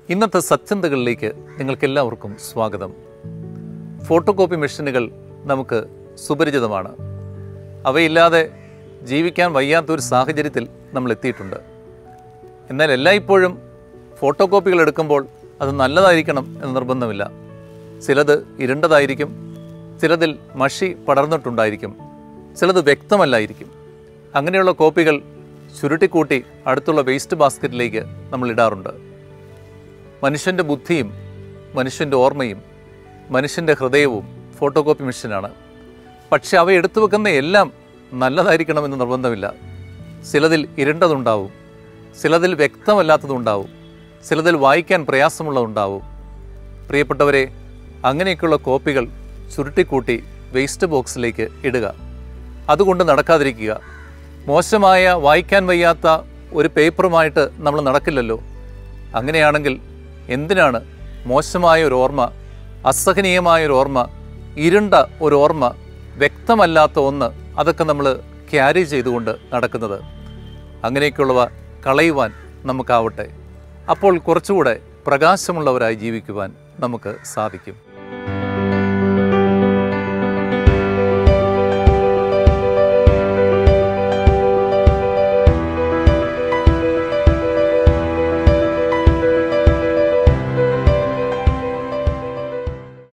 ഇന്നത്തെ സത്യന്തകളിലേക്ക് നിങ്ങൾക്കെല്ലാവർക്കും സ്വാഗതം ഫോട്ടോ കോപ്പി മെഷീനുകൾ നമുക്ക് സുപരിചിതമാണ് അവയില്ലാതെ ജീവിക്കാൻ വയ്യാത്തൊരു സാഹചര്യത്തിൽ നമ്മൾ എത്തിയിട്ടുണ്ട് എന്നാൽ എല്ലായ്പ്പോഴും ഫോട്ടോ കോപ്പികൾ എടുക്കുമ്പോൾ അത് നല്ലതായിരിക്കണം എന്ന് നിർബന്ധമില്ല ചിലത് ഇരുണ്ടതായിരിക്കും ചിലതിൽ മഷി പടർന്നിട്ടുണ്ടായിരിക്കും ചിലത് വ്യക്തമല്ലായിരിക്കും അങ്ങനെയുള്ള കോപ്പികൾ ചുരുട്ടിക്കൂട്ടി അടുത്തുള്ള വേസ്റ്റ് ബാസ്ക്കറ്റിലേക്ക് നമ്മൾ ഇടാറുണ്ട് മനുഷ്യൻ്റെ ബുദ്ധിയും മനുഷ്യൻ്റെ ഓർമ്മയും മനുഷ്യൻ്റെ ഹൃദയവും ഫോട്ടോ കോപ്പി മെഷീനാണ് പക്ഷെ അവ എടുത്തു വെക്കുന്ന എല്ലാം നല്ലതായിരിക്കണമെന്ന് നിർബന്ധമില്ല ചിലതിൽ ഇരുണ്ടതുണ്ടാവും ചിലതിൽ വ്യക്തമല്ലാത്തതുണ്ടാവും ചിലതിൽ വായിക്കാൻ പ്രയാസമുള്ളതുണ്ടാവും പ്രിയപ്പെട്ടവരെ അങ്ങനെയൊക്കെയുള്ള കോപ്പികൾ ചുരുട്ടിക്കൂട്ടി വേസ്റ്റ് ബോക്സിലേക്ക് ഇടുക അതുകൊണ്ട് നടക്കാതിരിക്കുക മോശമായ വായിക്കാൻ വയ്യാത്ത ഒരു പേപ്പറുമായിട്ട് നമ്മൾ നടക്കില്ലല്ലോ അങ്ങനെയാണെങ്കിൽ എന്തിനാണ് മോശമായ ഒരു ഓർമ്മ അസഹനീയമായ ഒരു ഓർമ്മ ഇരുണ്ട ഒരു ഓർമ്മ വ്യക്തമല്ലാത്ത ഒന്ന് അതൊക്കെ നമ്മൾ ക്യാരി ചെയ്തുകൊണ്ട് നടക്കുന്നത് അങ്ങനെയൊക്കെയുള്ളവ കളയുവാൻ നമുക്കാവട്ടെ അപ്പോൾ കുറച്ചുകൂടെ പ്രകാശമുള്ളവരായി ജീവിക്കുവാൻ നമുക്ക് സാധിക്കും